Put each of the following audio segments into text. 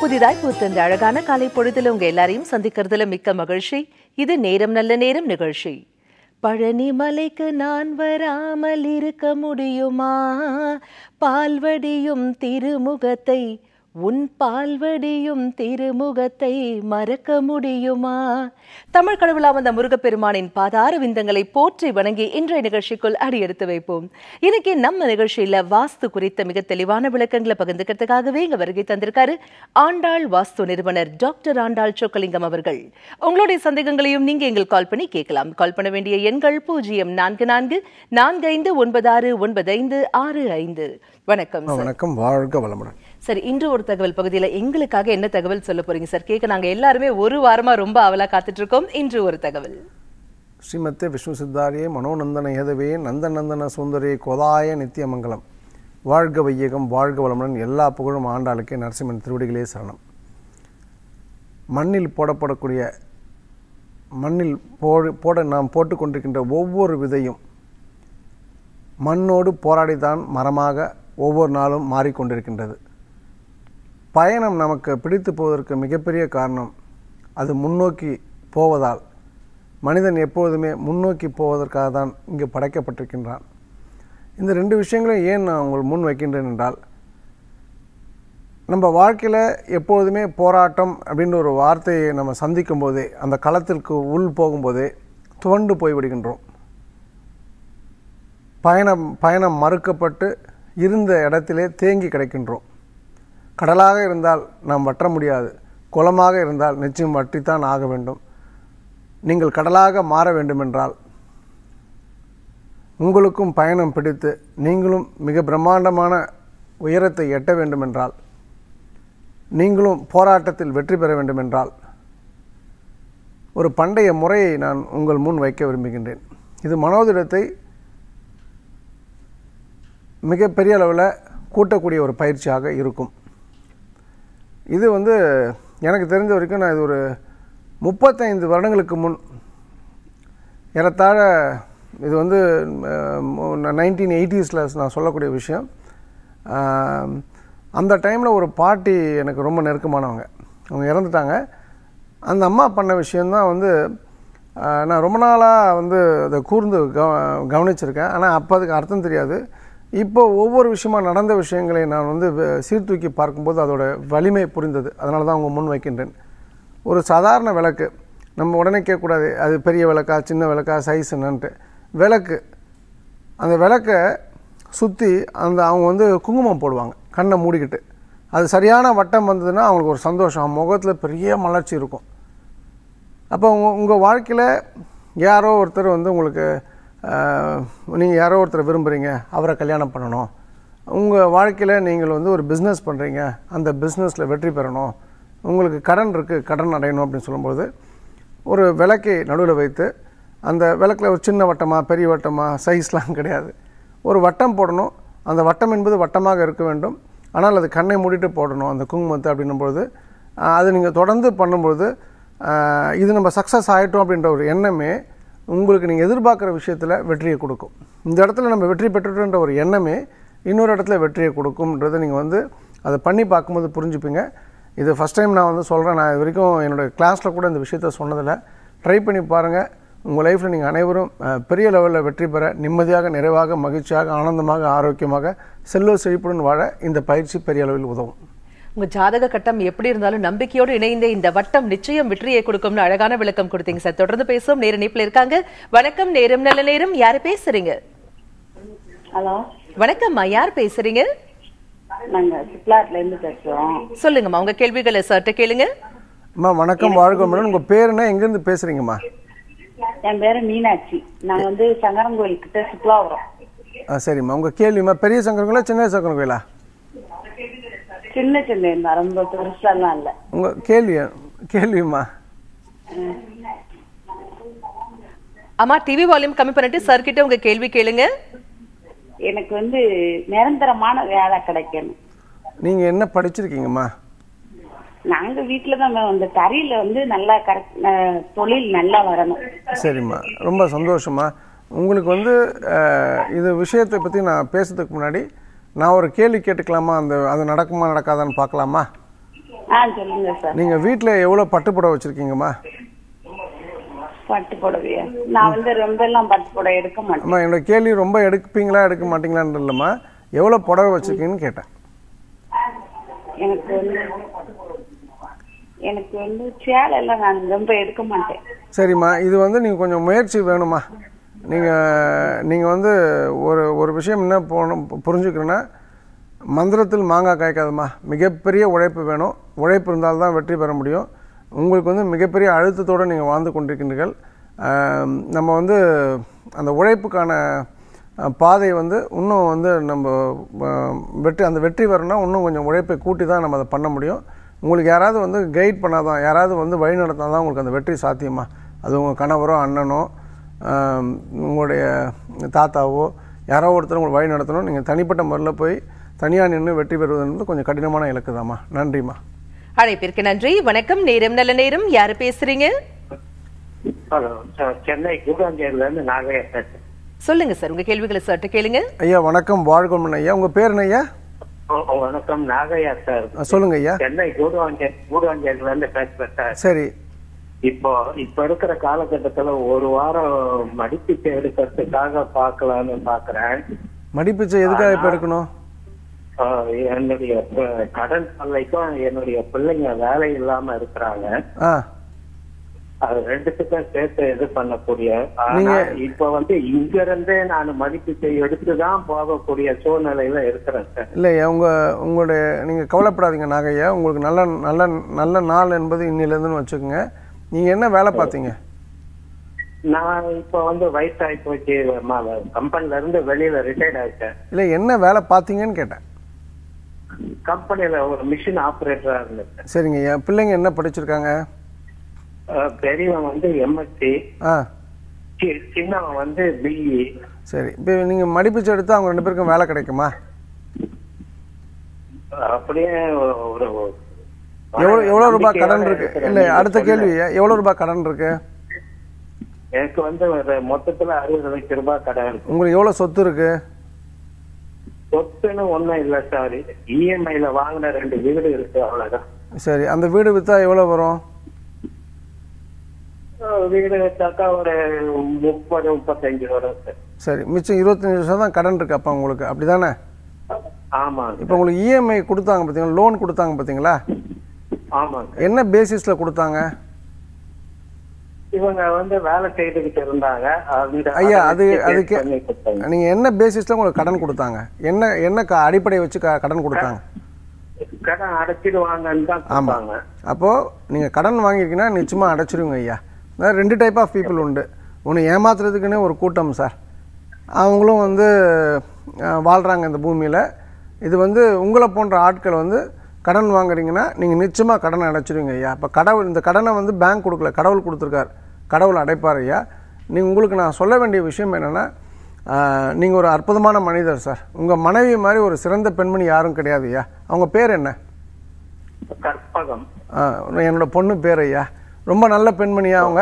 புதிதாய் பூத்த இந்த அழகான காலை பொழுதுல உங்க எல்லாரையும் சந்திக்கிறதுல மிக்க மகிழ்ச்சி இது நேரம் நல்ல நேரம் நிகழ்ச்சி பழனி மலைக்கு நான் வராமல் இருக்க முடியுமா பால்வடியும் திருமுகத்தை உன் பால்வடியும் திருமுகத்தை மறக்க முடியுமா தமிழ் கடவுளா வந்த முருகப்பெருமானின் பாதார விந்தங்களை போற்றி வணங்கி இன்றைய நிகழ்ச்சிக்குள் அடியெடுத்து வைப்போம் இன்னைக்கு நம்ம நிகழ்ச்சியில வாஸ்து குறித்த மிக தெளிவான விளக்கங்களை பகிர்ந்துக்கிறதுக்காகவே இங்க வருகை தந்திருக்காரு ஆண்டாள் வாஸ்து நிறுவனர் டாக்டர் ஆண்டாள் சொக்கலிங்கம் அவர்கள் உங்களுடைய சந்தேகங்களையும் நீங்க எங்களுக்கு கால் பண்ணி கேட்கலாம் கால் பண்ண வேண்டிய எண்கள் பூஜ்ஜியம் நான்கு நான்கு நான்கு ஐந்து ஒன்பது ஆறு ஒன்பது ஐந்து ஆறு ஐந்து வணக்கம் சார் வணக்கம் வாழ்க வளமுடன் சார் இன்று ஒரு தகவல் பகுதியில எங்களுக்காக என்ன தகவல் சொல்ல போறீங்க சார் கேட்க நாங்க எல்லாருமே ஒரு வாரமா ரொம்ப அவலா காத்துட்டு இருக்கோம் இன்று ஒரு தகவல் ஸ்ரீமத்தே விஷ்ணு சித்தாரியே மனோநந்தன ஏதவே நந்தநந்தன சுந்தரி கோதாய நித்தியமங்கலம் வாழ்க வையகம் வாழ்க வளமுடன் எல்லா புகழும் ஆண்டாளுக்கே நரசிம்மன் திருவடிகளே சரணம் மண்ணில் போடப்படக்கூடிய மண்ணில் போடு போட நாம் போட்டுக்கொண்டிருக்கின்ற ஒவ்வொரு விதையும் மண்ணோடு போராடித்தான் மரமாக ஒவ்வொரு நாளும் மாறிக்கொண்டிருக்கின்றது பயணம் நமக்கு பிடித்து போவதற்கு மிகப்பெரிய காரணம் அது முன்னோக்கி போவதால் மனிதன் எப்பொழுதுமே முன்னோக்கி போவதற்காக தான் இங்கு படைக்கப்பட்டிருக்கின்றான் இந்த ரெண்டு விஷயங்களையும் ஏன் நான் உங்கள் முன் வைக்கின்றேன் என்றால் நம்ம வாழ்க்கையில் எப்பொழுதுமே போராட்டம் அப்படின்ற ஒரு வார்த்தையை நம்ம சந்திக்கும் போதே அந்த களத்திற்கு உள் போகும்போதே துவண்டு போய்விடுகின்றோம் பயணம் பயணம் மறுக்கப்பட்டு இருந்த இடத்திலே தேங்கி கிடக்கின்றோம் கடலாக இருந்தால் நாம் வற்ற முடியாது குளமாக இருந்தால் நிச்சயம் வற்றித்தான் ஆக வேண்டும் நீங்கள் கடலாக மாற வேண்டுமென்றால் உங்களுக்கும் பயணம் பிடித்து நீங்களும் மிக பிரம்மாண்டமான உயரத்தை எட்ட வேண்டுமென்றால் நீங்களும் போராட்டத்தில் வெற்றி பெற வேண்டுமென்றால் ஒரு பண்டைய முறையை நான் உங்கள் முன் வைக்க விரும்புகின்றேன் இது மனோதிடத்தை மிகப்பெரிய அளவில் கூட்டக்கூடிய ஒரு பயிற்சியாக இருக்கும் இது வந்து எனக்கு தெரிஞ்ச வரைக்கும் நான் இது ஒரு முப்பத்தைந்து வருடங்களுக்கு முன் ஏறத்தாழ இது வந்து நைன்டீன் எயிட்டிஸில் நான் சொல்லக்கூடிய விஷயம் ஆஹ், அந்த டைமில் ஒரு பாட்டி எனக்கு ரொம்ப நெருக்கமானவங்க அவங்க இறந்துட்டாங்க அந்த அம்மா பண்ண விஷயந்தான் வந்து ஆஹ், நான் ரொம்ப நாளாக வந்து அதை கூர்ந்து கவ கவனிச்சிருக்கேன் ஆனால் அப்போ அதுக்கு அர்த்தம் தெரியாது இப்போ ஒவ்வொரு விஷயமா நடந்த விஷயங்களை நான் வந்து வ- சீர்தூக்கி பார்க்கும்போது அதோட வலிமை புரிந்தது அதனால தான் அவங்க முன் வைக்கின்றேன் ஒரு சாதாரண விளக்கு நம்ம உடனே கேட்கக்கூடாது அது பெரிய விளக்கா சின்ன விளக்கா சைஸ் என்னன்ட்டு விளக்கு அந்த விளக்கை சுற்றி அந்த அவங்க வந்து குங்குமம் போடுவாங்க கண்ணை மூடிக்கிட்டு அது சரியான வட்டம் வந்ததுன்னா அவங்களுக்கு ஒரு சந்தோஷம் முகத்தில் பெரிய மலர்ச்சி இருக்கும் அப்போ உங்கள் உங்கள் வாழ்க்கையில் யாரோ ஒருத்தர் வந்து உங்களுக்கு நீங்கள் யாரோ ஒருத்தர் விரும்புகிறீங்க அவரை கல்யாணம் பண்ணணும் உங்கள் வாழ்க்கையில் நீங்கள் வந்து ஒரு பிஸ்னஸ் பண்ணுறீங்க அந்த பிஸ்னஸில் வெற்றி பெறணும் உங்களுக்கு கடன் இருக்குது கடன் அடையணும் அப்படின்னு சொல்லும்போது ஒரு விளக்கை நடுவில் வைத்து அந்த விளக்கில் ஒரு சின்ன வட்டமாக பெரிய வட்டமாக சைஸ்லாம் கிடையாது ஒரு வட்டம் போடணும் அந்த வட்டம் என்பது வட்டமாக இருக்க வேண்டும் ஆனால் அது கண்ணை மூடிட்டு போடணும் அந்த குங்குமத்தை அப்படின்னும் பொழுது ஆஹ், அது நீங்கள் தொடர்ந்து பண்ணும்பொழுது ஆஹ், இது நம்ம சக்ஸஸ் ஆகிட்டோம் அப்படின்ற ஒரு எண்ணமே உங்களுக்கு நீங்கள் எதிர்பார்க்குற விஷயத்தில் வெற்றியை கொடுக்கும் இந்த இடத்துல நம்ம வெற்றி பெற்றுட்டோன்ற ஒரு எண்ணமே இன்னொரு இடத்துல வெற்றியை கொடுக்கும்ன்றதை நீங்கள் வந்து அதை பண்ணி பார்க்கும்போது புரிஞ்சுப்பீங்க இது ஃபஸ்ட் டைம் நான் வந்து சொல்கிறேன் நான் இது வரைக்கும் என்னோடய கிளாஸில் கூட இந்த விஷயத்த சொன்னதில்லை ட்ரை பண்ணி பாருங்கள் உங்கள் லைஃப்பில் நீங்கள் அனைவரும் அஹ், பெரிய லெவலில் வெற்றி பெற நிம்மதியாக நிறைவாக மகிழ்ச்சியாக ஆனந்தமாக ஆரோக்கியமாக செல்வ செழிப்புடன் வாழ இந்த பயிற்சி பெரிய அளவில் உதவும் உங்க ஜாதக கட்டம் எப்படி இருந்தாலும் நம்பிக்கையோடு இணைந்த இந்த வட்டம் நிச்சயம் வெற்றியை கொடுக்கும்னு அழகான விளக்கம் கொடுத்தீங்க சார் தொடர்ந்து பேசுவோம் நேர இணைப்புல இருக்காங்க வணக்கம் நேரம் நல்ல நேரம் யாரு பேசுறீங்க ஹலோ வணக்கம்மா யார் பேசுறீங்க நாங்க சிப்லாட்ல இருந்து பேசுறோம் சொல்லுங்கம்மா உங்க கேள்விகளை சார்ட்ட கேளுங்க அம்மா வணக்கம் வாழ்க மேடம் உங்கள் பேர் என்ன எங்கேருந்து பேசுகிறீங்கம்மா என் பேரு மீனாட்சி நாங்க வந்து சங்கரங்கோயில் கிட்ட சிப்லாவரம் ஆ சரிம்மா உங்கள் கேள்விம்மா பெரிய சங்கரன் கோயிலா சின்ன சங்கரன் கோயிலா சின்ன சின்ன தான் ரொம்ப பெருசாலாம் இல்ல உங்கள் கேள்வி கேள்விம்மா அம்மா டிவி வால்யூம் கம்மி பண்ணிட்டு சார் கிட்ட உங்க கேள்வி கேளுங்க எனக்கு வந்து நிரந்தரமான வேலை கிடைக்கணும் நீங்கள் என்ன படிச்சிருக்கீங்கம்மா நாங்க வீட்டுலதான் மேம் அந்த தறியில வந்து நல்லா கரெக்ட் தொழில் நல்லா வரணும் சரிம்மா ரொம்ப சந்தோஷமா உங்களுக்கு வந்து அஹ், இது விஷயத்தை பற்றி நான் பேசுறதுக்கு முன்னாடி நான் ஒரு கேள்வி கேட்டுக்கலாமா அந்த அது நடக்குமா நடக்காதான்னு பார்க்கலாமா ஆ சொல்லுங்க சார் நீங்கள் வீட்டில் எவ்வளோ பட்டுப்புடவை வச்சுருக்கீங்கம்மா பட்டு புடவையா நான் வந்து ரொம்ப எல்லாம் பட்டு புடவை எடுக்க மாட்டேன் அம்மா என்னோட கேள்வி ரொம்ப எடுப்பீங்களா எடுக்க மாட்டீங்களான்னு இல்லைம்மா எவ்வளோ புடவை வச்சுருக்கீங்கன்னு கேட்டேன் எனக்கு வந்து எனக்கு வந்து சேலை எல்லாம் நான் ரொம்ப எடுக்க மாட்டேன் சரிம்மா இது வந்து நீங்கள் கொஞ்சம் முயற்சி வேணுமா நீங்கள் நீங்கள் வந்து ஒரு ஒரு விஷயம் என்ன போகணும் புரிஞ்சுக்கணுன்னா மந்திரத்தில் மாங்காய் காய்க்காதும்மா மிகப்பெரிய உழைப்பு வேணும் உழைப்பு இருந்தால்தான் வெற்றி பெற முடியும் உங்களுக்கு வந்து மிகப்பெரிய அழுத்தத்தோடு நீங்கள் வாழ்ந்து கொண்டிருக்கின்றீர்கள் ஆம், நம்ம வந்து அந்த உழைப்புக்கான அஹ், பாதை வந்து இன்னும் வந்து நம்ம அஹ், வெற்றி அந்த வெற்றி வரணும்னா இன்னும் கொஞ்சம் உழைப்பை கூட்டி தான் நம்ம அதை பண்ண முடியும் உங்களுக்கு யாராவது வந்து கைட் பண்ணாதான் யாராவது வந்து வழி நடத்தினா தான் உங்களுக்கு அந்த வெற்றி சாத்தியமா அது உங்கள் கணவரோ அண்ணனோ ஆம், உங்களுடைய தாத்தாவோ யாரோ ஒருத்தர் உங்களுக்கு வழி நடத்தணும் நீங்கள் தனிப்பட்ட முறையில் போய் தனியாக நின்று வெற்றி பெறுவது கொஞ்சம் கடினமான இலக்கு தாம்மா நன்றிம்மா அழைப்பிற்கு நன்றி வணக்கம் நேரம் நல்ல நேரம் யாரு பேசுறீங்க ஹலோ சார் சென்னை கூடாஞ்சேரியில இருந்து நாகையா பேசுறேன் சொல்லுங்க சார் உங்க கேள்விகளை சற்று கேளுங்க ஐயா வணக்கம் வாழ்கொள்மன் ஐயா உங்கள் பேர் என்ன ஐயா ஓ, ஓ, வணக்கம் நாகையா சார் ஆ, சொல்லுங்க ஐயா சென்னை கூடுவாஞ்சேரி கூடுவாஞ்சேரியில இருந்து பேசுறேன் சார் சரி இப்போ இப்ப இருக்கிற காலகட்டத்துல ஒரு வாரம் மடிப்பிச்சை எடுக்கிறதுக்காக பார்க்கலாம்னு பாக்குறேன் மடிப்பிச்சை எதுக்காக இப்போ எடுக்கணும் ஆஹ், என்னுடைய ப- கடன் தொல்லைக்கும் என்னுடைய பிள்ளைங்க வேலை இல்லாம இருக்கிறாங்க ஆ அது ரெண்டுத்துக்கும் சேர்த்து இது பண்ணக்கூடிய ஆனா நீங்க- இப்ப வந்து இங்க இருந்தே நான் மதிப்பீட்டை எடுத்துதான் போகக்கூடிய சூழ்நிலையில இருக்கிறேன் சார் இல்லை உங்கள் உங்களுடைய நீங்கள் கவலைப்படாதீங்க நாகையா உங்களுக்கு நல்ல நல்ல நல்ல நாள் என்பது இன்னிலேருந்துன்னு வச்சுக்கோங்க நீங்கள் என்ன வேலை பார்த்தீங்க நான் இப்ப வந்து வயசாகி போச்சு கம்பெனில இருந்து வெளியில ரிட்டையர்ட் ஆயிட்டேன் இல்லை என்ன வேலை பார்த்தீங்கன்னு கேட்டேன் கம்பெனில ஒரு மிஷின் ஆபரேட்டரா இருந்தேன் சரிங்க ஐயா பிள்ளைங்க என்ன படிச்சிருக்காங்க அஹ் பெரியவன் வந்து எம்எஸ்சி ஆ சின்னவன் வந்து பிஇ சரி இப்போ நீங்கள் மடிப்பிச்சை எடுத்து அவங்க ரெண்டு பேருக்கும் வேலை கிடைக்குமா அப்படியே ஒரு எவ்வளோ எவ்வளோ ரூபாய் கடன் நம்பிக்கையோட இருக்கு இருக்கிறேன். இல்லை நீங்க அடுத்த சொல்லுங்க. கேள்வி ஐயா எவ்வளோ ரூபாய் கடன் இருக்கு எனக்கு வந்து ஒரு மொத்தத்துல அறுபது லட்சம் ரூபாய் கடன் இருக்கு உங்களுக்கு எவ்வளோ சொத்து இருக்கு சொத்துன்னு ஒண்ணும் இல்ல சார் இஎம்ஐல வாங்கின ரெண்டு வீடு இருக்கு அவ்வளவுதான் சரி அந்த வீடு விற்றா எவ்வளோ வரும் அஹ் வீடு வச்சாக்கா ஒரு முப்பது முப்பத்தஞ்சு வரும் சார் சரி மிச்சம் இருபத்தஞ்சி வருஷம் தான் கடன் இருக்கு அப்போ உங்களுக்கு அப்படி தானே ஆமாங்க இப்போ உங்களுக்கு இஎம்ஐ கொடுத்தாங்க பார்த்தீங்களா லோன் கொடுத்தாங்க பார்த்தீங்களா ஆமாங்க என்ன பேசிஸில் கொடுத்தாங்க இவங்க வந்து வேலை செய்துகிட்டு இருந்தாங்க அந்த ஐயா அதை அது வச்சு base அதுக்கு பண்ணி கொடுத்தாங்க. நீங்கள் என்ன பேசிஸில் உங்களுக்கு கடன் கொடுத்தாங்க என்ன என்ன க- அடிப்படையை வச்சு க- கடன் கொடுத்தாங்க கடன் அடைச்சிடுவாங்கன்னு தான் கொடுத்தாங்க அப்போது நீங்கள் கடன் வாங்கியிருக்கீங்கன்னா நிச்சயமாக அடைச்சிருவீங்க ஐயா அதாவது ரெண்டு டைப் ஆஃப் பீப்புள் உண்டு ஒன்று ஏமாத்துறதுக்குன்னு ஒரு கூட்டம் சார் அவங்களும் வந்து வாழ்கிறாங்க இந்த பூமியில் இது வந்து உங்களை போன்ற ஆட்கள் வந்து கடன் வாங்குறீங்கன்னா நீங்கள் நிச்சயமாக கடனை அடைச்சிருவீங்க ஐயா அப்போ கடவுள் இந்த கடனை வந்து பேங்க் கொடுக்கல கடவுள் கொடுத்துருக்கார் கடவுள் அடைப்பார் ஐயா நீங்கள் உங்களுக்கு நான் சொல்ல வேண்டிய விஷயம் என்னென்னா நீங்கள் ஒரு அற்புதமான மனிதர் சார் உங்கள் மனைவி மாதிரி ஒரு சிறந்த பெண்மணி யாரும் கிடையாது ஐயா அவங்க பேர் என்ன கற்பகம் ஆ, என்னோட பொண்ணு பேர் ஐயா ரொம்ப நல்ல பெண்மணியா அவங்க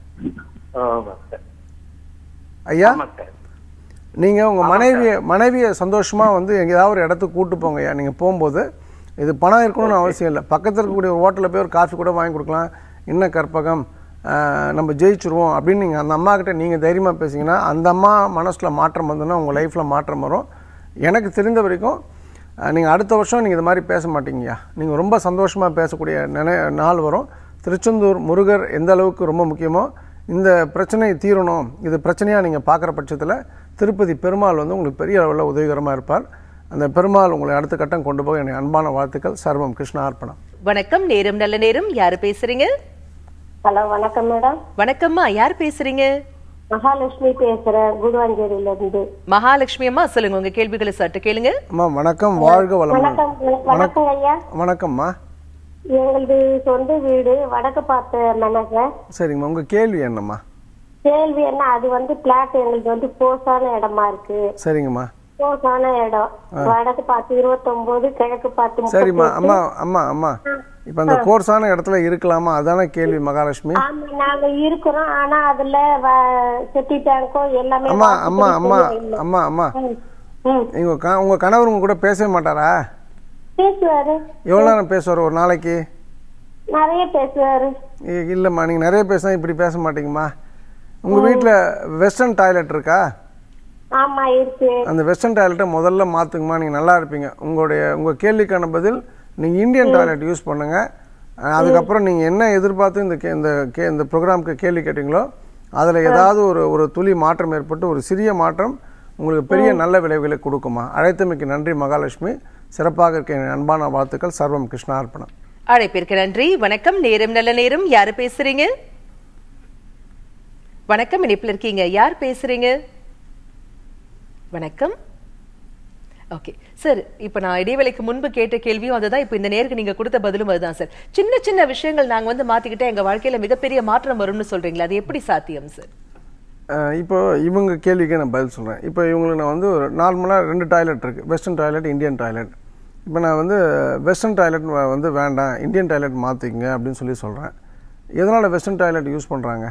ஆமா சார் ஐயா ஆமா சார் நீங்கள் உங்கள் மனைவியை மனைவியை சந்தோஷமாக வந்து எங்கேயாவது ஒரு இடத்துக்கு கூட்டு போங்க ஐயா நீங்கள் போகும்போது இது பணம் இருக்கணும்னு அவசியம் இல்லை பக்கத்தில் இருக்கக்கூடிய ஒரு ஹோட்டலில் போய் ஒரு காஃபி கூட வாங்கி கொடுக்கலாம் என்ன கற்பகம் ஆ, நம்ம ஜெயிச்சிருவோம் அப்படின்னு நீங்கள் அந்த அம்மா கிட்ட நீங்கள் தைரியமாக பேசிங்கன்னா அந்த அம்மா மனசில் மாற்றம் வந்ததுன்னா உங்கள் லைஃப்பில் மாற்றம் வரும் எனக்கு தெரிந்த வரைக்கும் நீங்கள் அடுத்த வருஷம் நீங்கள் இது மாதிரி பேச மாட்டீங்கய்யா நீங்கள் ரொம்ப சந்தோஷமாக பேசக்கூடிய நினை நாள் வரும் திருச்செந்தூர் முருகர் எந்த அளவுக்கு ரொம்ப முக்கியமோ இந்த பிரச்சனை தீரணும் இது பிரச்சனையாக நீங்கள் பார்க்குற பட்சத்தில் திருப்பதி பெருமாள் வந்து உங்களுக்கு பெரிய அளவில் உதவிகரமாக இருப்பார் அந்த பெருமாள் உங்களை அடுத்த கட்டம் கொண்டு போக என்னை அன்பான வாழ்த்துக்கள் சர்வம் கிருஷ்ண அர்ப்பணம் வணக்கம் நேரம் நல்ல நேரம் யாரு பேசுறீங்க ஹலோ வணக்கம் மேடம் வணக்கம்மா யார் பேசுறீங்க மகாலட்சுமி பேசுறேன் குடுவாஞ்சேரியில இருந்து மகாலட்சுமி அம்மா சொல்லுங்க உங்க கேள்விகளை சற்று கேளுங்க அம்மா வணக்கம் வாழ்க வளமுடன் வணக்கம் வணக்கம் ஐயா வணக்கம்மா எங்களது சொந்த வீடு வடக்கு பார்த்த மனக சரிங்கம்மா உங்கள் கேள்வி என்னம்மா கேள்வி என்ன அது வந்து பிளாட் எங்களுக்கு வந்து போசான இடமா இருக்கு சரிங்கம்மா போசான இடம் வடக்கு பார்த்து இருபத்தொன்பது கிழக்கு பார்த்து முப்பத்தி சரிம்மா எட்டு. அம்மா அம்மா அம்மா இப்போ அந்த கோர்ஸான இடத்துல இருக்கலாமா அதான கேள்வி மகாலட்சுமி ஆமா நாங்க இருக்கிறோம் ஆனா அதுல வ- செப்டி டேங்கோ எல்லாமே அம்மா வாசப்படி அம்மா அம்மா சரியா இல்ல. அம்மா அம்மா ம், ம். உங்க க உங்க கணவர் உங்க கூட பேசவே மாட்டாரா பேசுவாரு எவ்வளோ நேரம் பேசுவார் ஒரு நாளைக்கு நிறைய பேசுவாரு இ- இல்லைம்மா நீங்கள் நிறைய பேசினா இப்படி பேச மாட்டீங்கம்மா உங்கள் வீட்டில் வெஸ்டர்ன் டாய்லெட் இருக்கா ஆமா இருக்கு அந்த வெஸ்டர்ன் டாய்லெட்டை முதல்ல மாற்றுங்கம்மா நீங்கள் நல்லா இருப்பீங்க உங்களுடைய உங்கள் கேள்விக்கான பதில் நீங்கள் இந்தியன் டாய்லெட் யூஸ் பண்ணுங்கள் அதுக்கப்புறம் நீங்கள் என்ன எதிர்பார்த்து இந்த கே இந்த கே இந்த ப்ரோக்ராமுக்கு கேள்வி கேட்டீங்களோ அதில் ஏதாவது ஒரு ஒரு துளி மாற்றம் ஏற்பட்டு ஒரு சிறிய மாற்றம் உங்களுக்கு பெரிய நல்ல விளைவுகளை கொடுக்குமா அழைத்தமைக்கு நன்றி மகாலட்சுமி சிறப்பாக இருக்க என் அன்பான வாழ்த்துக்கள் சர்வம் கிருஷ்ணார்ப்பணம் அழைப்பிற்கு நன்றி வணக்கம் நேரம் நல்ல நேரம் யாரு பேசுறீங்க வணக்கம் இணைப்புல இருக்கீங்க யார் பேசுறீங்க வணக்கம் ஓகே சார் இப்போ நான் இடைவேளைக்கு முன்பு கேட்ட கேள்வியும் அதுதான் இப்போ இந்த நேருக்கு நீங்க கொடுத்த பதிலும் அதுதான் சார் சின்ன சின்ன விஷயங்கள் நாங்க வந்து மாத்திக்கிட்டா எங்க வாழ்க்கையில மிகப்பெரிய மாற்றம் வரும்னு சொல்றீங்களா அது எப்படி சாத்தியம் சார் அஹ் இப்போ இவங்க கேள்விக்கு நான் பதில் சொல்கிறேன் இப்போ இவங்களுக்கு நான் வந்து ஒரு நார்மலாக ரெண்டு டாய்லெட் இருக்குது வெஸ்டர்ன் டாய்லெட் இந்தியன் டாய்லெட் இப்போ நான் வந்து வெஸ்டர்ன் டாய்லெட் வந்து வேண்டாம் இந்தியன் டாய்லெட் மாற்றிக்கங்க அப்படின்னு சொல்லி சொல்கிறேன் எதனால் வெஸ்டர்ன் டாய்லெட் யூஸ் பண்ணுறாங்க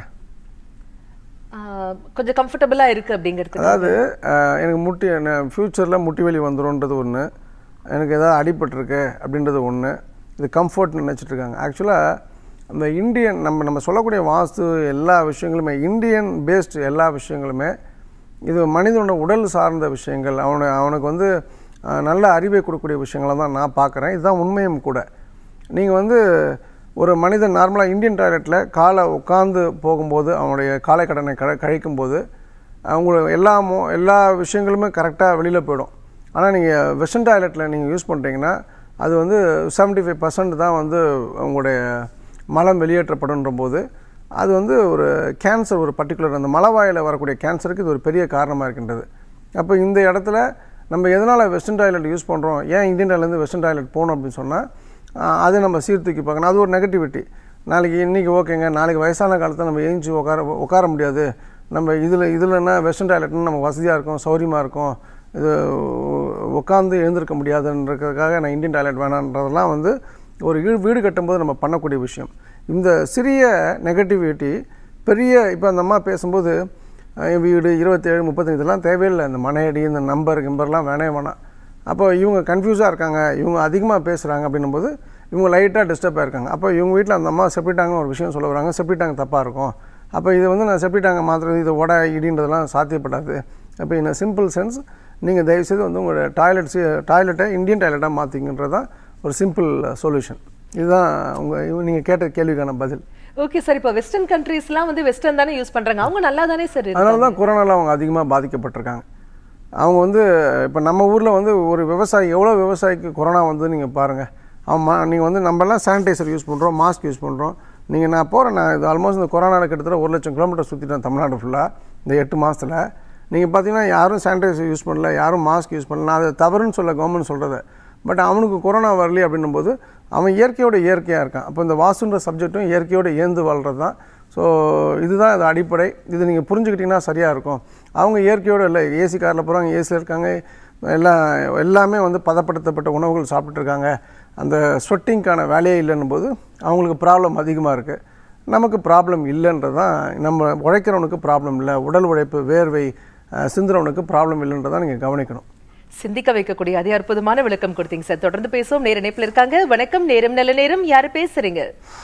ஆஹ், கொஞ்சம் கம்ஃபர்டபுளா இருக்கு அப்படிங்கிறது அதாவது அஹ், எனக்கு முட்டி ஃப்யூச்சரில் முட்டி வலி வந்துரும்ன்றது ஒன்று எனக்கு ஏதாவது அடிபட்டிருக்கு அப்படின்றது ஒன்று இது கம்ஃபர்ட்னு நினச்சிட்டு இருக்காங்க ஆக்சுவலாக அந்த இந்தியன் நம்ம நம்ம சொல்லக்கூடிய வாஸ்து எல்லா விஷயங்களுமே இந்தியன் பேஸ்டு எல்லா விஷயங்களுமே இது மனிதனோட உடல் சார்ந்த விஷயங்கள் அவனை அவனுக்கு வந்து அஹ், நல்ல அறிவை கொடுக்கக்கூடிய விஷயங்களை தான் நான் பார்க்குறேன் இதுதான் உண்மையும் கூட நீங்கள் வந்து ஒரு மனிதன் நார்மலாக இந்தியன் டாய்லெட்டில் காலை உட்காந்து போகும்போது அவனுடைய காலை கடனை க கழிக்கும்போது அவங்களுக்கு எல்லா மோ எல்லா விஷயங்களுமே கரெக்டாக வெளியில் போயிடும் ஆனால் நீங்கள் வெஸ்டர்ன் டாய்லெட்டில் நீங்கள் யூஸ் பண்ணுறீங்கன்னா அது வந்து 75% ஃபைவ் பர்சன்ட் தான் வந்து உங்களுடைய மலம் வெளியேற்றப்படுன்ற போது அது வந்து ஒரு கேன்சர் ஒரு பர்டிகுலர் அந்த மலவாயில் வரக்கூடிய கேன்சருக்கு இது ஒரு பெரிய காரணமாக இருக்கின்றது அப்போ இந்த இடத்துல நம்ம எதனால் வெஸ்டர்ன் டாய்லெட் யூஸ் பண்ணுறோம் ஏன் இந்தியன் டாய்லெட்லேருந்து வெஸ்டர்ன் டாய்லெட் போகணும் அப்படின்னு சொன்னால் அதை நம்ம சீர்தூக்கி பார்க்கணும் அது ஒரு நெகட்டிவிட்டி நாளைக்கு இன்றைக்கி ஓகேங்க நாளைக்கு வயசான காலத்தில் நம்ம எழுந்துச்சி உட்கார உட்கார முடியாது நம்ம இதில் இதுலன்னா வெஸ்டர்ன் டாய்லெட்னு நம்ம வசதியாக இருக்கும் சௌரியமாக இருக்கும் இது உட்காந்து எழுந்திருக்க முடியாதுன்றதுக்காக நான் இந்தியன் டாய்லெட் வேணான்றதெல்லாம் வந்து ஒரு வீடு வீடு கட்டும்போது நம்ம பண்ணக்கூடிய விஷயம் இந்த சிறிய நெகட்டிவிட்டி பெரிய இப்போ அந்த அம்மா பேசும்போது அஹ், வீடு இருபத்தேழு முப்பத்தஞ்சு இதெல்லாம் தேவையில்லை இந்த மனையடி இந்த நம்பர் கிம்பர்லாம் வேணே வேணாம் அப்போ இவங்க கன்ஃபியூஸாக இருக்காங்க இவங்க அதிகமாக பேசுகிறாங்க அப்படின்னும்போது இவங்க லைட்டாக டிஸ்டர்ப் ஆயிருக்காங்க அப்போ இவங்க வீட்டில் அந்த அம்மா செப்டிட்டாங்கன்னு ஒரு விஷயம் சொல்ல வராங்க செப்டிட்டாங்க தப்பாக இருக்கும் அப்போ இது வந்து நான் செப்டிட்டாங்க மாத்திரம் இது உட இடின்றதெல்லாம் சாத்தியப்படாது அப்போ இந்த சிம்பிள் சென்ஸ் நீங்கள் தயவுசெய்து வந்து உங்களோட டாய்லெட்ஸு டாய்லெட்டை இந்தியன் டாய்லெட்டாக மாற்றிங்கன்றது தான் ஒரு சிம்பிள் சொல்யூஷன் இதுதான் உங்கள் நீங்கள் கேட்ட கேள்விக்கான பதில் ஓகே சார் இப்போ வெஸ்டர்ன் கண்ட்ரீஸ்லாம் வந்து வெஸ்டர்ன் தானே யூஸ் பண்றாங்க அவங்க நல்லா தானே சார் அதனால தான் கொரோனாவில் அவங்க அதிகமாக பாதிக்கப்பட்டிருக்காங்க அவங்க வந்து இப்போ நம்ம ஊரில் வந்து ஒரு விவசாயி எவ்வளோ விவசாயிக்கு கொரோனா வந்து நீங்கள் பாருங்கள் அவன் மா நீங்கள் வந்து நம்மலாம் சானிடைசர் யூஸ் பண்ணுறோம் மாஸ்க் யூஸ் பண்ணுறோம் நீங்கள் நான் போகிறேன் நான் இது ஆல்மோஸ்ட் இந்த கொரோனாவில் கிட்டத்தட்ட ஒரு லட்சம் கிலோமீட்டர் சுற்றிட்டேன் தமிழ்நாடு ஃபுல்லாக இந்த எட்டு மாதத்தில் நீங்கள் பார்த்தீங்கன்னா யாரும் சானிடைசர் யூஸ் பண்ணல யாரும் மாஸ்க் யூஸ் பண்ணல நான் அதை தவறுன்னு சொல்ல கவர்மெண்ட் சொல்கிறத பட் அவனுக்கு கொரோனா வரலையே அப்படின்னும் போது அவன் இயற்கையோட இயற்கையாக இருக்கான் அப்போ இந்த வாசுன்ற சப்ஜெக்ட்டும் இயற்கையோட ஏந்து வாழ்கிறது தான் ஸோ இதுதான் இது அடிப்படை இது நீங்கள் புரிஞ்சுக்கிட்டிங்கன்னா சரியாக இருக்கும் அவங்க இயற்கையோடு இல்லை ஏசி காரில் போகிறாங்க ஏசியில் இருக்காங்க எல்லாம் எல்லாமே வந்து பதப்படுத்தப்பட்ட உணவுகள் சாப்பிட்டுருக்காங்க அந்த ஸ்வெட்டிங்க்கான வேலையே இல்லைன்னும் போது அவங்களுக்கு ப்ராப்ளம் அதிகமாக இருக்குது நமக்கு ப்ராப்ளம் இல்லைன்றது தான் நம்ம உழைக்கிறவனுக்கு ப்ராப்ளம் இல்லை உடல் உழைப்பு வேர்வை அஹ், சிந்துறவனுக்கு ப்ராப்ளம் இல்லைன்றதான் நீங்கள் கவனிக்கணும் சிந்திக்க வைக்கக்கூடிய அதே அற்புதமான விளக்கம் கொடுத்தீங்க சார் தொடர்ந்து பேசுவோம் நேர இணைப்புல இருக்காங்க வணக்கம் நேரம் நல்ல நேரம் யாரு பேசுறீங்க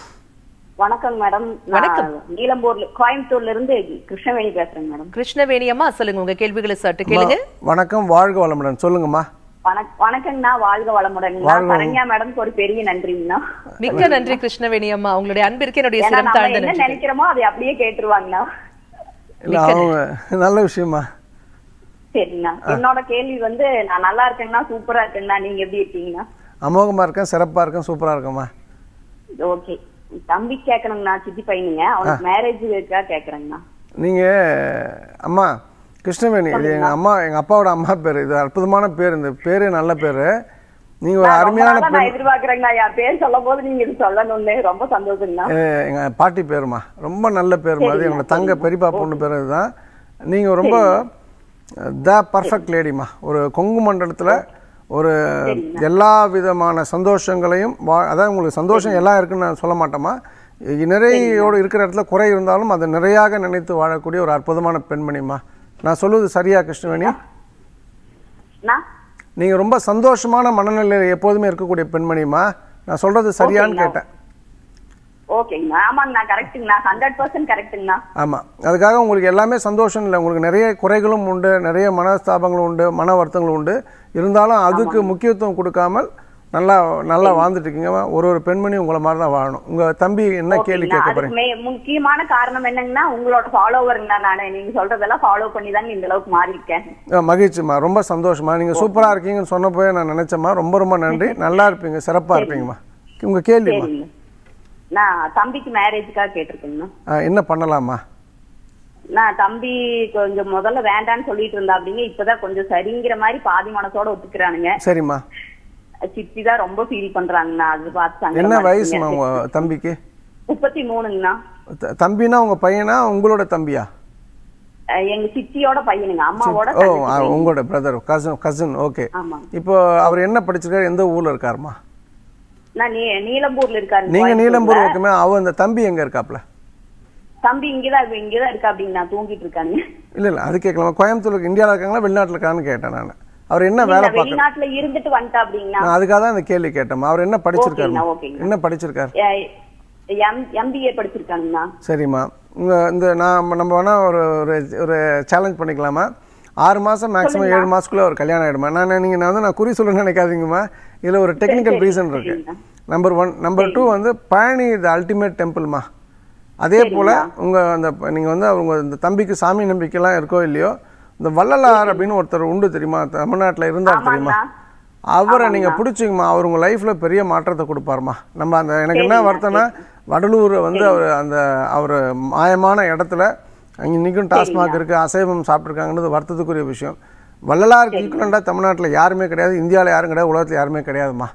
வணக்கம் மேடம் வணக்கம். நீலம்பூர்ல கோயம்புத்தூர்ல இருந்து கிருஷ்ணவேணி பேசுறேன் மேடம் கிருஷ்ணவேணி அம்மா சொல்லுங்க உங்க கேள்விகளை சற்று கேளுங்க வணக்கம் வாழ்க வளமுடன் சொல்லுங்கம்மா வணக்- வணக்கங்கண்ணா வாழ்க வளமுடன்ண்ணா வாழ்க வளம். சரண்யா மேடம்க்கு ஒரு பெரிய நன்றிங்கண்ணா மிக்க நன்றி கிருஷ்ணவேணி அம்மா உங்களுடைய அன்பிற்கு என்னுடைய ஏன்னா சிரம் நம்ம தாழ்ந்த என்ன நன்றி நினைக்கிறோமோ அதை அப்படியே கேட்டுருவாங்கண்ணா இல்லை அவங்க நல்ல விஷயமா சரிங்கண்ணா என்னோட கேள்வி வந்து நான் நல்லா இருக்கேங்கண்ணா சூப்பரா இருக்கேங்கண்ணா நீங்க எப்படி இருக்கீங்கண்ணா அமோகமாக இருக்கேன் சிறப்பாக இருக்கேன் சூப்பராக இருக்கேம்மா ஓகே தம்பி கேட்கணுங்கண்ணா சித்தி பையனுங்க அவனுக்கு மேரேஜுக்கா கேக்குறேங்கண்ணா நீங்கள் அம்மா கிருஷ்ணவேணி இது எங்கள் அம்மா எங்கள் அப்பாவோட அம்மா பேர் இது அற்புதமான பேர் இந்த பேரே நல்ல பேர் நீங்கள் ஒரு நான் ரொம்ப அருமையான நாளா நான் பெண் எதிர்பார்க்கறேங்கண்ணா என் பேர் சொல்லும் போது நீங்க இது சொல்லணும்னு ரொம்ப சந்தோஷங்கண்ணா எங்கள் பாட்டி பேருமா ரொம்ப நல்ல பேருமா அது என்னோட தங்க பெரியப்பா பொண்ணு பேர் இதுதான் நீங்கள் ரொம்ப த பர்ஃபெக்ட் லேடிமா ஒரு கொங்கு மண்டலத்தில் ஒரு எல்லா விதமான சந்தோஷங்களையும் வா அதான் உங்களுக்கு சந்தோஷம் எல்லாம் இருக்குன்னு நான் சொல்ல மாட்டேமா இ- நிறையோடு இருக்கிற இடத்துல குறை இருந்தாலும் அதை நிறையாக நினைத்து வாழக்கூடிய ஒரு அற்புதமான பெண்மணிமா நான் சொல்லுவது சரியா கிருஷ்ணவேணி நான் நீங்கள் ரொம்ப சந்தோஷமான மனநிலையில் எப்போதுமே இருக்கக்கூடிய பெண்மணிமா நான் சொல்கிறது சரியான்னு ஓகேங்கண்ணா. கேட்டேன் ஓகேங்கண்ணா ஆமாங்கண்ணா கரெக்ட்டுங்கண்ணா ஹண்ட்ரட் பர்சன்ட் கரெக்ட்டுங்கண்ணா ஆமாம் அதுக்காக உங்களுக்கு எல்லாமே சந்தோஷம் இல்லை உங்களுக்கு நிறைய குறைகளும் உண்டு நிறைய மனஸ்தாபங்களும் உண்டு மன வருத்தங்களும் உண்டு இருந்தாலும் அதுக்கு முக்கியத்துவம் கொடுக்காமல் நல்லா நல்லா வாழ்ந்துட்டு இருக்கீங்க ஒரு ஒரு பெண்மணி உங்களை மாதிரி தான் வாழணும் உங்கள் தம்பி என்ன கேள்வி ஓகேங்கண்ணா. கேட்க அதுக்கு போறீங்க மே- முக்கியமான காரணம் என்னங்கன்னா உங்களோட ஃபாலோவருங்கண்ணா நானு நீங்க சொல்றதெல்லாம் ஃபாலோ பண்ணி தான் இந்த அளவுக்கு மாறி இருக்கேன் ஆ, மகிழ்ச்சிம்மா ரொம்ப சந்தோஷமா நீங்கள் சூப்பராக இருக்கீங்கன்னு சொன்னப்போ நான் நினச்சேம்மா ரொம்ப ரொம்ப நன்றி நல்லா இருப்பீங்க சிறப்பாக இருப்பீங்கம்மா உங்கள் கேள்விம்மா சரிங்க நான் தம்பிக்கு மேரேஜுக்காக கேட்டிருக்கேங்கண்ணா ஆ, என்ன பண்ணலாமா நான் தம்பி கொஞ்சம் முதல்ல வேண்டான்னு சொல்லிட்டு இருந்தா அப்படிங்க இப்பதான் கொஞ்சம் சரிங்கிற மாதிரி பாதி மனசோட ஒத்துக்கிறானுங்க சரிம்மா சித்தி தான் ரொம்ப ஃபீல் பண்றாங்கண்ணா அது பார்த்து என்ன சங்கடமா வயசுமா இருக்குங்க. உங்கள் தம்பிக்கு முப்பத்தி மூணுங்கண்ணா த- தம்பினா உங்கள் பையனா உங்களோட தம்பியா அஹ் எங்க சித்தியோட பையனுங்க அம்மாவோட ஓ தங்கச்சி ஆ, பையன். உங்களோட பிரதர் கசன் கசின் ஓகே ஆமாங்க இப்போ அவர் என்ன படிச்சிருக்காரு எந்த ஊரில் இருக்காருமா நான் நீ நீலம்பூர்ல இருக்காரு நீங்க கோயம்புத்தூர்ல. நீலம்பூர் இருக்குமே அவ அந்த தம்பி எங்க இருக்காப்ல தம்பி இங்கதான் இப்ப இங்கதான் இருக்கா அப்படின்னு நான் தூங்கிட்டு இருக்காங்க இல்ல இல்ல அது கேட்கலாம் கோயம்புத்தூர் இந்தியாவில் இருக்காங்களா வெளிநாட்டுல இருக்கான்னு கேட்டேன் நான் அவர் என்ன வேலை இல்ல, பார்க்க வெளிநாட்டுல இருந்துட்டு வந்துட்டா அப்படின்னா நான் அதுக்காக தான் இந்த கேள்வி கேட்டேன் அவர் என்ன படிச்சிருக்காரு ஓகேங்கண்ணா, ஓகேங்கண்ணா. என்ன படிச்சிருக்காரு எம்பிஏ படிச்சிருக்காங்கண்ணா சரிம்மா உங்க இந்த நான் நம்ம வேணா ஒரு ஒரு ஒரு சேலஞ்ச் பண்ணிக்கலாமா ஆறு மாசம் மேக்ஸிமம் ஏழு மாசத்துக்குள்ள ஒரு கல்யாணம் ஆயிடுமா நான் நீங்க நான் வந்து நான் குறி சொல்ல நினைக்காதீங்கம்மா இதுல ஒரு டெக்னிக்கல் ரீசன் இருக்கு நம்பர் ஒன் நம்பர் டூ வந்து பழனி த அல்டிமேட் டெம்பிள்மா அதே போல உங்க அந்த நீங்க வந்து அவங்க இந்த தம்பிக்கு சாமி நம்பிக்கைலாம் இருக்கோ இல்லையோ இந்த வள்ளலார் அப்படின்னு ஒருத்தர் உண்டு தெரியுமா தமிழ்நாட்டுல இருந்தார் தெரியுமா ஆமாங்கண்ணா. அவரை நீங்க பிடிச்சிங்கம்மா அவர் உங்க லைஃப்ல பெரிய மாற்றத்தை கொடுப்பாருமா நம்ம அந்த எனக்கு என்ன வருத்தம்னா வடலூர் வந்து அவர் அந்த அவர் மாயமான இடத்துல அங்க இன்னைக்கும் டாஸ்மாக் இருக்கு அசைவம் சாப்பிட்ருக்காங்கன்றது வருத்தத்துக்குரிய விஷயம் வள்ளலாருக்கு ஈக்குவலண்டாக தமிழ்நாட்டில் யாருமே கிடையாது இந்தியாவில் யாரும் கிடையாது உலகத்தில் யாருமே கிடையாதும்மா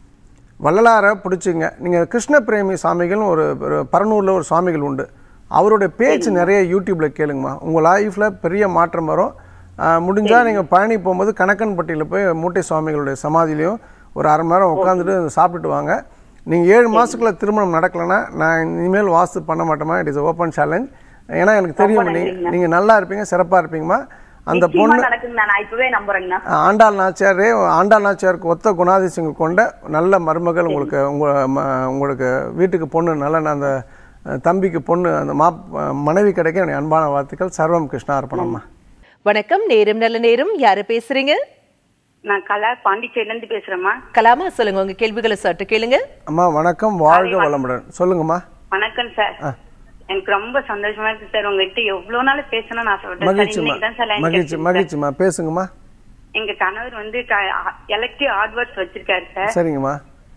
வள்ளலாரை பிடிச்சிங்க நீங்கள் கிருஷ்ண பிரேமி சாமிகள்னு ஒரு ஒரு பரனூரில் ஒரு சுவாமிகள் உண்டு அவருடைய பேச்சு நிறைய யூடியூப்பில் கேளுங்கம்மா உங்கள் லைஃப்பில் பெரிய மாற்றம் வரும் ஆஹ் முடிஞ்சா நீங்கள் பழனி போகும்போது கணக்கன்பட்டியில் போய் மூட்டை சுவாமிகளுடைய சமாதியிலையும் ஒரு அரை மணி நேரம் உட்காந்துட்டு சாப்பிட்டுட்டு வாங்க நீங்கள் ஏழு மாதத்துக்குள்ள திருமணம் நடக்கலைன்னா நான் இனிமேல் வாஸ்து பண்ண மாட்டேமா இட் இஸ் ஓப்பன் சேலஞ்ச் ஏன்னா எனக்கு தெரியும் நீங்கள் நீங்கள் நல்லா இருப்பீங்க சிறப்பாக இருப்பீங்க அந்த நிச்சயமா பொண்ணு நடக்குங்கண்ணா நான் இப்பவே நம்புறேங்கண்ணா ஆண்டாள் நாச்சியாரே ஆண்டாள் நாச்சியாருக்கு ஒத்த குணாதிசயங்கள் கொண்ட நல்ல மருமகள் உங்களுக்கு உங்க ம- உங்களுக்கு வீட்டுக்கு பொண்ணு நல்ல நான் அந்த அஹ், தம்பிக்கு பொண்ணு அந்த மா மனைவி கிடைக்க என்னுடைய அன்பான வாழ்த்துக்கள் சர்வம் கிருஷ்ணா அர்ப்பணம்மா வணக்கம் நேரம் நல்ல நேரம் யாரு பேசுறீங்க நான் கலா பாண்டிச்சேரில இருந்து பேசுறேம்மா கலாமா சொல்லுங்க உங்க கேள்விகளை சற்று கேளுங்க அம்மா வணக்கம் வாழ்க வளமுடன் சொல்லுங்கம்மா வணக்கம் சார் எனக்கு ரொம்ப சந்தோஷமா இருக்கு சார் உங்ககிட்ட எவ்வளவு நாள் பேசணும்னு ஆசைப்பட்டேன் சார் மகிழ்ச்சிம்மா இன்னைக்கு தான் சார் line மகிழ்ச்சி கிடைச்சது சார். மகிழ்ச்சிம்மா பேசுங்கம்மா எங்க கணவர் வந்து எலக்ட்ரிக் ஹார்ட்வேர்ஸ் வச்சிருக்காரு சார் சரிங்கம்மா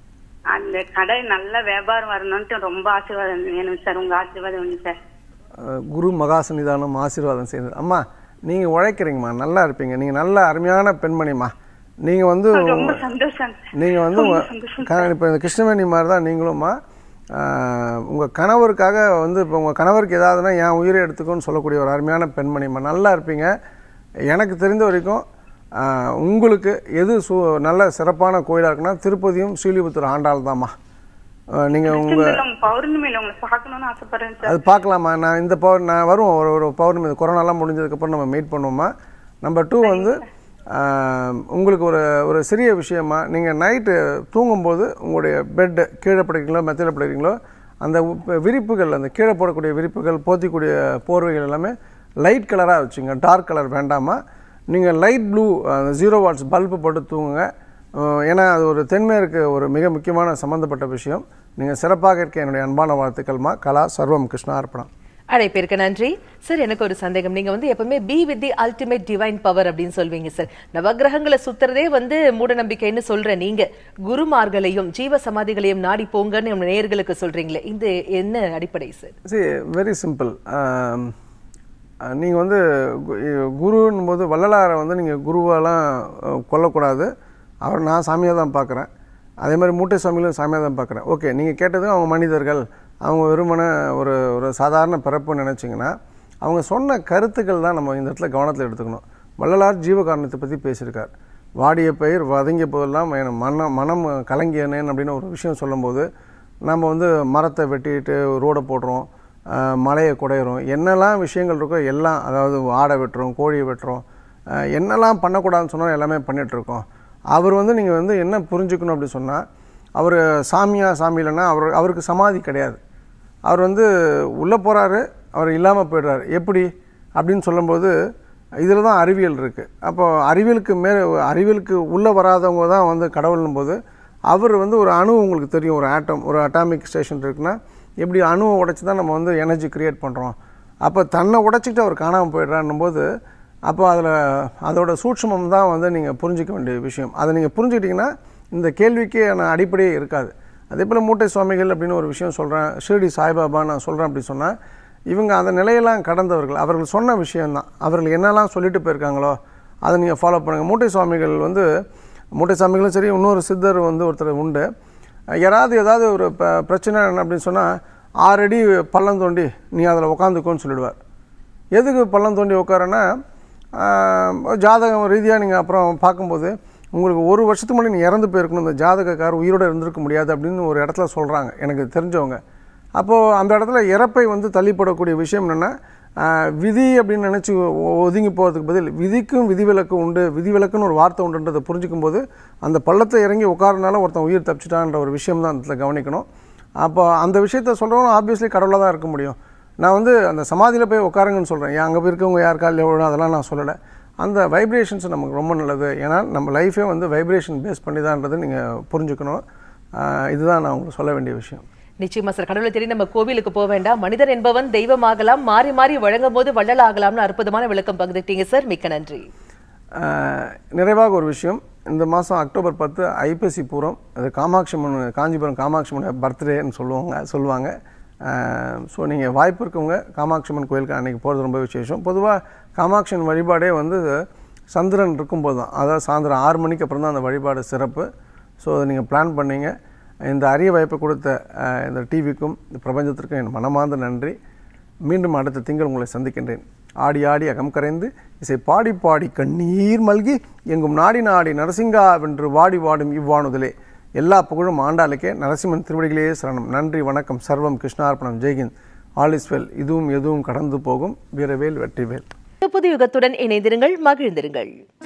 அந்த கடை நல்ல வியாபாரம் வரணும்ட்டு ரொம்ப ஆசீர்வாதம் வேணும் சார் உங்க ஆசீர்வாதம் வேணும் சார் அஹ், குரு மகா சன்னிதானம் ஆசீர்வாதம் செய்தது அம்மா நீங்க உழைக்கிறீங்கம்மா நல்லா இருப்பீங்க நீங்க நல்ல அருமையான பெண்மணிம்மா நீங்க வந்து ரொம்ப சந்தோஷம் சார். நீங்கள் வந்து ரொம்ப உங்க- சந்தோஷம் க- இப்போ இந்த கிருஷ்ணவேணி மாதிரி தான் நீங்களும்மா ஆஹ், உங்க கணவருக்காக வந்து இப்போ உங்க கணவருக்கு ஏதாவதுன்னா என் உயிரை எடுத்துக்கோன்னு சொல்லக்கூடிய ஒரு அருமையான பெண்மணிம்மா நல்லா இருப்பீங்க எனக்கு தெரிந்த வரைக்கும் ஆஹ், உங்களுக்கு எது சு நல்ல சிறப்பான கோயிலாக இருக்குன்னா திருப்பதியும் ஸ்ரீலிபுத்தூர் ஆண்டாள் தாம்மா ஆஹ், நீங்க உங்க திருச்செந்தூர்ல பௌர்ணமியில உங்களை பார்க்கணும்னு ஆசைப்படுறேன் சார் அது பார்க்கலாமா நான் இந்த பௌர் நான் வருவோம் ஒரு ஒரு பௌர்ணமி இந்த கொரோனாலாம் முடிஞ்சதுக்கப்புறம் நம்ம மீட் பண்ணுவோமா நம்பர் டூ வந்து ஆஹ், உங்களுக்கு ஒரு ஒரு சிறிய விஷயமா நீங்கள் நைட்டு தூங்கும்போது உங்களுடைய பெட்டு கீழே படுக்கிறீங்களோ மெத்தையில் படுக்கிறீங்களோ அந்த உப்- விரிப்புகள் அந்த கீழே போடக்கூடிய விரிப்புகள் போத்திக்கூடிய போர்வைகள் எல்லாமே லைட் கலராக வச்சுங்க டார்க் கலர் வேண்டாமா நீங்கள் லைட் ப்ளூ அந்த ஜீரோ வாட்ஸ் பல்பு போட்டு தூங்குங்க அஹ் ஏன்னா அது ஒரு தென்மேற்கு ஒரு மிக முக்கியமான சம்பந்தப்பட்ட விஷயம் நீங்கள் சிறப்பாக இருக்க என்னுடைய அன்பான வாழ்த்துக்கள்மா கலா சர்வம் கிருஷ்ணா அர்ப்பணம் அழைப்பிற்கு நன்றி சார் எனக்கு ஒரு சந்தேகம் நீங்க வந்து எப்பவுமே be with the ultimate divine power அப்படின்னு சொல்வீங்க சார் நவகிரகங்களை சுத்துறதே வந்து மூட நம்பிக்கைன்னு சொல்ற நீங்க குருமார்களையும் ஜீவ சமாதிகளையும் நாடி போங்கன்னு நம்ம நேயர்களுக்கு சொல்றீங்களே இந்த என்ன அடிப்படை சார் சரி வெரி சிம்பிள் நீங்கள் வந்து கு- குருன்னும் போது வள்ளலாரை வந்து நீங்கள் குருவெல்லாம் அஹ், கொல்லக்கூடாது அவர் நான் சாமியாக தான் பார்க்குறேன் அதே மாதிரி மூட்டை சுவாமிகளும் சாமியாக தான் பார்க்குறேன் ஓகே நீங்கள் கேட்டது அவங்க மனிதர்கள் அவங்க வெறுமன ஒரு ஒரு சாதாரண பிறப்புன்னு நினச்சிங்கன்னா அவங்க சொன்ன கருத்துக்கள் தான் நம்ம இந்த இடத்துல கவனத்தில் எடுத்துக்கணும் வள்ளலார் ஜீவகாரணத்தை பற்றி பேசியிருக்கார் வாடிய பயிர் வதங்கிய போதெல்லாம் என் மனம் மனம் கலங்கியனேன் அப்படின்னு ஒரு விஷயம் சொல்லும்போது நம்ம வந்து மரத்தை வெட்டிட்டு ரோடை போடுறோம் ஆஹ் மலையை குடையிறோம் என்னெல்லாம் விஷயங்கள் இருக்கோ எல்லாம் அதாவது ஆடை வெட்டுறோம் கோழியை வெட்டுறோம் ஆஹ் என்னெல்லாம் பண்ணக்கூடாதுன்னு சொன்னால் எல்லாமே பண்ணிட்டு இருக்கோம் அவர் வந்து நீங்கள் வந்து என்ன புரிஞ்சுக்கணும் அப்படி சொன்னால் அவர் சாமியா சாமி இல்லைன்னா அவர் அவருக்கு சமாதி கிடையாது அவர் வந்து உள்ளே போகிறாரு அவர் இல்லாமல் போயிடுறாரு எப்படி அப்படின்னு சொல்லும்போது இதில் தான் அறிவியல் இருக்குது அப்போ அறிவியலுக்கு மே அறிவியலுக்கு உள்ளே வராதவங்க தான் வந்து கடவுள்னும் போது அவர் வந்து ஒரு அணு உங்களுக்கு தெரியும் ஒரு ஆட்டம் ஒரு அட்டாமிக் ஸ்டேஷன் இருக்குன்னா எப்படி அணுவை உடைச்சி தான் நம்ம வந்து எனர்ஜி கிரியேட் பண்ணுறோம் அப்போ தன்னை உடைச்சிக்கிட்டு அவர் காணாமல் போயிடுறான்னும் போது அப்போ அதில் அதோட சூட்சமம் தான் வந்து நீங்கள் புரிஞ்சிக்க வேண்டிய விஷயம் அதை நீங்கள் புரிஞ்சுக்கிட்டிங்கன்னா இந்த கேள்விக்கே நான் அடிப்படையே இருக்காது அதே போல் மூட்டை சுவாமிகள் அப்படின்னு ஒரு விஷயம் சொல்கிறேன் ஷிரடி சாய்பாபா நான் சொல்கிறேன் அப்படி சொன்னால் இவங்க அந்த நிலையெல்லாம் கடந்தவர்கள் அவர்கள் சொன்ன விஷயம்தான் அவர்கள் என்னெல்லாம் சொல்லிட்டு போயிருக்காங்களோ அதை நீங்கள் ஃபாலோ பண்ணுங்கள் மூட்டை சுவாமிகள் வந்து மூட்டை சுவாமிகளும் சரி இன்னொரு சித்தர் வந்து ஒருத்தர் உண்டு யாராவது ஏதாவது ஒரு ப பிரச்சனை என்ன அப்படின்னு சொன்னால் ஆறு அடி பள்ளம் தோண்டி நீ அதில் உட்காந்துக்கோன்னு சொல்லிடுவார் எதுக்கு பள்ளம் தோண்டி உட்காரன்னா ஜாதகம் ரீதியாக நீங்கள் அப்புறம் பார்க்கும்போது உங்களுக்கு ஒரு வருஷத்துக்கு முன்னாடி நீ இறந்து போயிருக்கணும் இந்த ஜாதகக்கார் உயிரோடு இருந்திருக்க முடியாது அப்படின்னு ஒரு இடத்துல சொல்கிறாங்க எனக்கு தெரிஞ்சவங்க அப்போது அந்த இடத்துல இறப்பை வந்து தள்ளிப்படக்கூடிய விஷயம் என்னென்னா விதி அப்படின்னு நினச்சி ஒதுங்கி போகிறதுக்கு பதில் விதிக்கும் விதிவிலக்கு உண்டு விதிவிலக்குன்னு ஒரு வார்த்தை உண்டுன்றதை புரிஞ்சுக்கும் போது அந்த பள்ளத்தை இறங்கி உட்காரனால ஒருத்தன் உயிர் தப்பிச்சிட்டான்ற ஒரு விஷயம் தான் அதில் கவனிக்கணும் அப்போ அந்த விஷயத்த சொல்கிறவங்க ஆப்வியஸ்லி கடவுளாக தான் இருக்க முடியும் நான் வந்து அந்த சமாதியில் போய் உட்காருங்கன்னு சொல்கிறேன் ஏன் அங்கே போய் இருக்கவங்க யார் காலில் எவ்வளோ அதெல்லாம் நான் சொல்லலை அந்த வைப்ரேஷன்ஸ் நமக்கு ரொம்ப நல்லது ஏன்னா நம்ம லைஃபே வந்து வைப்ரேஷன் பேஸ் பண்ணி தான்ன்றது நீங்கள் புரிஞ்சுக்கணும் ஆஹ் இதுதான் நான் உங்களுக்கு சொல்ல வேண்டிய விஷயம் நிச்சயமா சார் கடவுளை தேடி நம்ம கோவிலுக்கு போக வேண்டாம் மனிதன் என்பவன் தெய்வமாகலாம் மாறி மாறி வழங்கும் போது வள்ளல் ஆகலாம்னு அற்புதமான விளக்கம் பகிர்ந்துட்டீங்க சார் மிக்க நன்றி ஆஹ் நிறைவாக ஒரு விஷயம் இந்த மாதம் அக்டோபர் பத்து ஐப்பசி பூரம் அது காமாட்சி அம்மன் காஞ்சிபுரம் காமாட்சி அம்மன் பர்த்டேன்னு சொல்லுவாங்க சொல்லுவாங்க ஸோ நீங்கள் வாய்ப்பு இருக்கவங்க காமாட்சி அம்மன் கோயிலுக்கு அன்றைக்கி போகிறது ரொம்ப விசேஷம் பொதுவாக காமாட்சி அம்மன் வழிபாடே வந்து சந்திரன் இருக்கும்போது தான் அதாவது சாயந்தரம் ஆறு மணிக்கு அப்புறம் தான் அந்த வழிபாடு சிறப்பு ஸோ அதை நீங்கள் பிளான் பண்ணீங்க இந்த அரிய வாய்ப்பை கொடுத்த ஆஹ் இந்த டிவிக்கும் இந்த பிரபஞ்சத்திற்கும் என் மனமார்ந்த நன்றி மீண்டும் அடுத்த திங்கள் உங்களை சந்திக்கின்றேன் ஆடி ஆடி அகம் கரைந்து இசை பாடி பாடி கண்ணீர் மல்கி எங்கும் நாடி நாடி நரசிங்கா வென்று வாடி வாடும் இவ்வாணுதலே எல்லா புகழும் ஆண்டாளுக்கே நரசிம்மன் திருவடிகளே சரணம் நன்றி வணக்கம் சர்வம் கிருஷ்ணார்ப்பணம் ஜெய்ஹிந்த் ஆல் இஸ் வெல் இதுவும் எதுவும் கடந்து போகும் வீரவேல் வெற்றிவேல் புது யுகத்துடன் இணைந்திருங்கள் மகிழ்ந்திருங்கள்